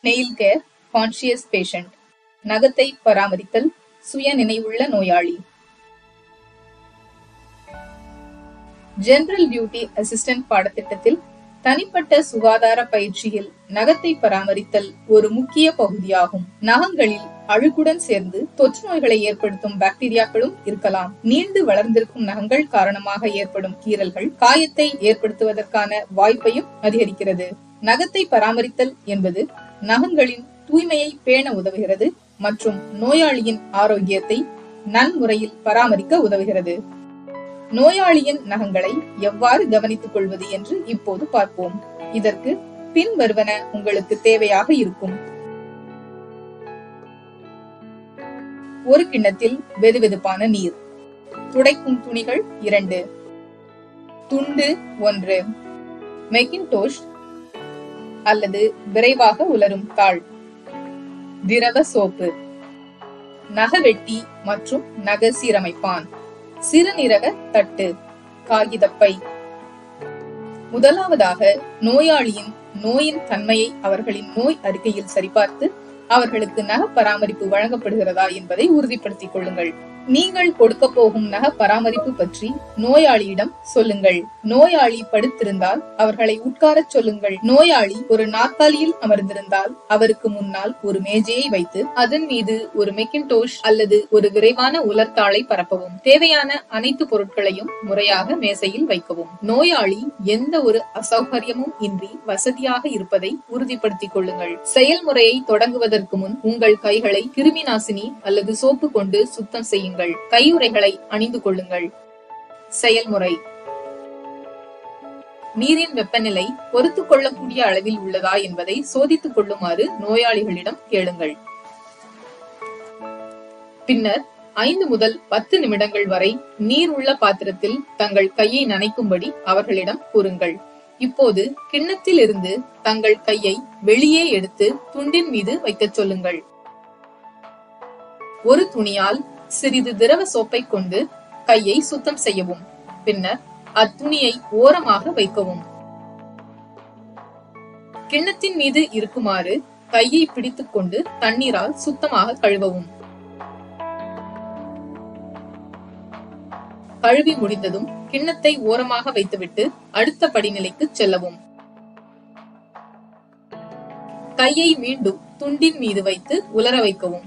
nail care conscious patient நகத்தை பராமரித்தல் சுய நினைவுள்ள நோயாளி ஜெனரல் பியூட்டி அசிஸ்டன்ட் பாடத்திட்டத்தில் தனிப்பட்ட சுகாதார பயிற்சியில் நகத்தை பராமரித்தல் ஒரு முக்கிய பகுதியாகும் நகங்களில் அழுக்குடன் சேர்ந்து தொற்று நோய்களை ஏற்படுத்தும் பாக்டீரியாக்களும் இருக்கலாம் நீண்டு வளர்ந்திருக்கும் நகங்கள் காரணமாக ஏற்படும் கீறல்கள் காயத்தை ஏற்படுத்துவதற்கான வாய்ப்பையும் அதிகரிக்கிறது நகத்தை பராமரித்தல் என்பது நகங்களின் தூய்மையை பேண உதவுகிறது மற்றும் நோயாளியின் ஆரோக்கியத்தை நன்முறையில் பராமரிக்க உதவுகிறது நோயாளியின் நகங்களை எவ்வாறு கவனித்துக் கொள்வது என்று இப்போது பார்ப்போம் இதற்கு பின்வருவன உங்களுக்கு தேவையாக இருக்கும் ஒரு கிண்ணத்தில் வெதுவெதுப்பான நீர் துடைக்கும் துணிகள் இரண்டு துண்டு ஒன்று மெக்கின்டோஷ் அல்லது விரைவாக உலரும் தாள் திரவ சோப்பு நகவெட்டி மற்றும் நக சீரமைப்பான் சிறுநீரக தட்டு காகிதப்பை முதலாவதாக நோயாளியின் நோயின் தன்மையை அவர்களின் நோய் அறிக்கையில் சரிபார்த்து அவர்களுக்கு நக பராமரிப்பு வழங்கப்படுகிறதா என்பதை உறுதிப்படுத்திக் கொள்ளுங்கள் நீங்கள் கொடுக்க போகும் நக பராமரிப்பு பற்றி நோயாளியிடம் சொல்லுங்கள் நோயாளி படுத்திருந்தால் அவர்களை உட்காரச் சொல்லுங்கள் நோயாளி ஒரு நாற்காலியில் அமர்ந்திருந்தால் அவருக்கு முன்னால் ஒரு மேஜையை வைத்து அதன் மீது ஒரு மெக்கின்டோஷ் அல்லது ஒரு விரைவான உலர்த்தாளை பரப்பவும் தேவையான அனைத்து பொருட்களையும் முறையாக மேசையில் வைக்கவும் நோயாளி எந்த ஒரு அசௌகரியமும் இன்றி வசதியாக இருப்பதை உறுதிப்படுத்திக் கொள்ளுங்கள் செயல்முறையை தொடங்குவதற்கு முன் உங்கள் கைகளை கிருமி நாசினி அல்லது சோப்பு கொண்டு சுத்தம் செய்யுங்கள் கையுறைகளை அணிந்து கொள்ளுங்கள் செயல்முறை நீரின் வெப்பநிலை பொறுத்துக் கொள்ளக்கூடிய அளவில் உள்ளதா என்பதை சோதித்துக் கொள்ளுமாறு நோயாளிகளிடம் கேளுங்கள் பின்னர் ஐந்து முதல் பத்து நிமிடங்கள் வரை நீர் உள்ள பாத்திரத்தில் தங்கள் கையை நனைக்கும்படி அவர்களிடம் கூறுங்கள் இப்போது கிண்ணத்தில் இருந்து தங்கள் கையை வெளியே எடுத்து துண்டின் மீது வைக்கச் சொல்லுங்கள் ஒரு துணியால் சிறிது திரவ சோப்பை கொண்டு கையை சுத்தம் செய்யவும் பின்னர் அத்துணியை ஓரமாக வைக்கவும் கிண்ணத்தின் மீது இருக்குமாறு கையை பிடித்துக் கொண்டு தண்ணீரால் சுத்தமாக கழுவவும் கழுவி முடிந்ததும் கிண்ணத்தை ஓரமாக வைத்துவிட்டு அடுத்த படிநிலைக்கு செல்லவும் கையை மீண்டும் துண்டின் மீது வைத்து உலர வைக்கவும்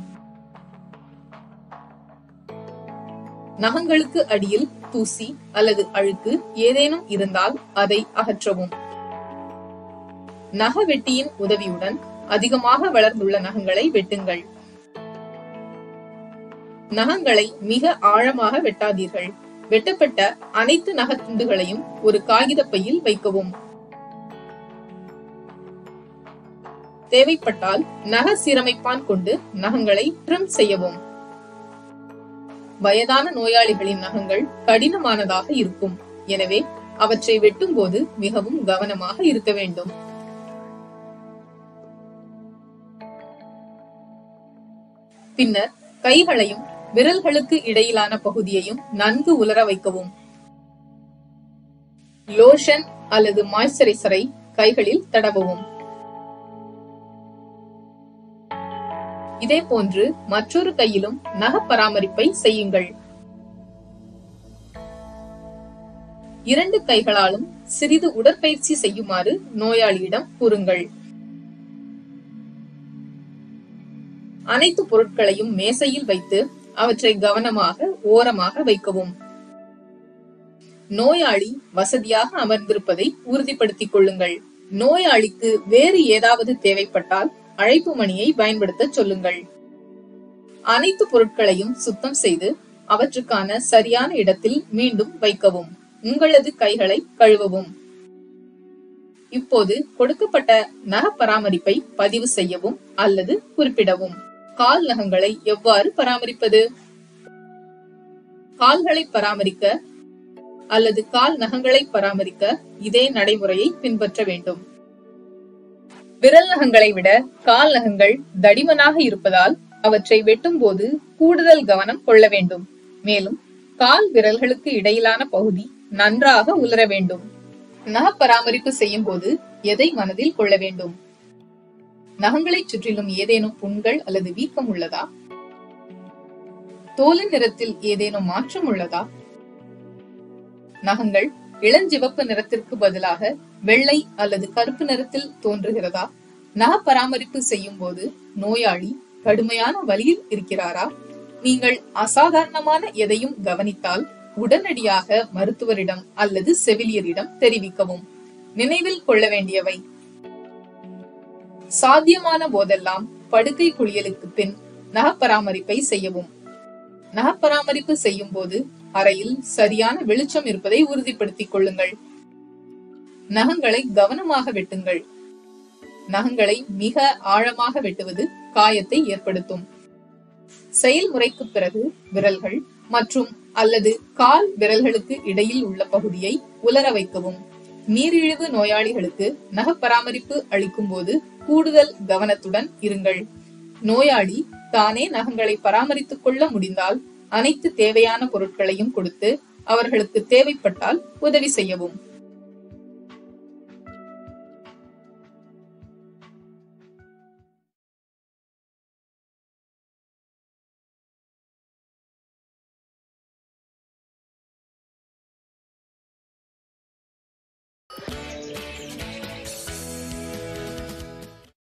நகங்களுக்கு அடியில் தூசி அல்லது அழுக்கு ஏதேனும் இருந்தால் அதை அகற்றவும் நக வெட்டியின் உதவியுடன் அதிகமாக வளர்ந்துள்ள நகங்களை வெட்டுங்கள் நகங்களை மிக ஆழமாக வெட்டாதீர்கள் வெட்டப்பட்ட அனைத்து நகத்துண்டுகளையும் ஒரு காகித பையில் வைக்கவும் தேவைப்பட்டால் நக சீரமைப்பான் கொண்டு நகங்களை ட்ரிம் செய்யவும் வயதான நோயாளிகளின் நகங்கள் கடினமானதாக இருக்கும் எனவே அவற்றை வெட்டும் போது மிகவும் கவனமாக இருக்க வேண்டும் பின்னர் கைகளையும் விரல்களுக்கு இடையிலான பகுதியையும் நன்கு உலர வைக்கவும் லோஷன் அல்லது மாய்ஸ்சரைசரை கைகளில் தடவவும் இதே போன்று மற்றொரு கையிலும் நக பராமரிப்பை செய்யுங்கள் இரண்டு கைகளாலும் சிறிது உடற்பயிற்சி செய்யுமாறு நோயாளியிடம் கூறுங்கள் அனைத்து பொருட்களையும் மேசையில் வைத்து அவற்றை கவனமாக ஓரமாக வைக்கவும் நோயாளி வசதியாக அமர்ந்திருப்பதை உறுதிப்படுத்திக் கொள்ளுங்கள் நோயாளிக்கு வேறு ஏதாவது தேவைப்பட்டால் அழைப்பு மணியை பயன்படுத்த சொல்லுங்கள் அனைத்து பொருட்களையும் சுத்தம் செய்து அவற்றுக்கான சரியான இடத்தில் மீண்டும் வைக்கவும் உங்களது கைகளை கழுவவும் இப்போது கொடுக்கப்பட்ட நக பராமரிப்பை பதிவு செய்யவும் அல்லது குறிப்பிடவும் கால் நகங்களை எவ்வாறு பராமரிப்பது கால்களை பராமரிக்க அல்லது கால் நகங்களை பராமரிக்க இதே நடைமுறையை பின்பற்ற வேண்டும் விரல் நகங்களை விட கால் நகங்கள் தடிமனாக இருப்பதால் அவற்றை வெட்டும் போது கூடுதல் கவனம் கொள்ள வேண்டும் மேலும் கால் விரல்களுக்கு இடையிலான பகுதி நன்றாக உலர வேண்டும் நக பராமரிப்பு செய்யும் போது எதை மனதில் கொள்ள வேண்டும் நகங்களைச் சுற்றிலும் ஏதேனும் புண்கள் அல்லது வீக்கம் உள்ளதா தோலின் நிறத்தில் ஏதேனும் மாற்றம் உள்ளதா நகங்கள் இளஞ்சிவப்பு நிறத்திற்கு பதிலாக வெள்ளை அல்லது கருப்பு நிறத்தில் தோன்றுகிறதா நக பராமரிப்பு செய்யும் போது நோயாளி கடுமையான வலியில் இருக்கிறாரா நீங்கள் அசாதாரணமான எதையும் கவனித்தால் உடனடியாக மருத்துவரிடம் அல்லது செவிலியரிடம் தெரிவிக்கவும் நினைவில் கொள்ள வேண்டியவை சாத்தியமான போதெல்லாம் படுக்கை குளியலுக்கு பின் நக பராமரிப்பை செய்யவும் நக பராமரிப்பு செய்யும் போது அறையில் சரியான வெளிச்சம் இருப்பதை உறுதிப்படுத்திக் கொள்ளுங்கள் நகங்களை கவனமாக வெட்டுங்கள் நகங்களை மிக ஆழமாக வெட்டுவது காயத்தை ஏற்படுத்தும் செயல்முறைக்கு பிறகு விரல்கள் மற்றும் அல்லது கால் விரல்களுக்கு இடையில் உள்ள பகுதியை உலர வைக்கவும் நீரிழிவு நோயாளிகளுக்கு நக பராமரிப்பு அளிக்கும் போது கூடுதல் கவனத்துடன் இருங்கள் நோயாளி தானே நகங்களை பராமரித்துக் கொள்ள முடிந்தால் அனைத்து தேவையான பொருட்களையும் கொடுத்து அவர்களுக்கு தேவைப்பட்டால் உதவி செய்யவும்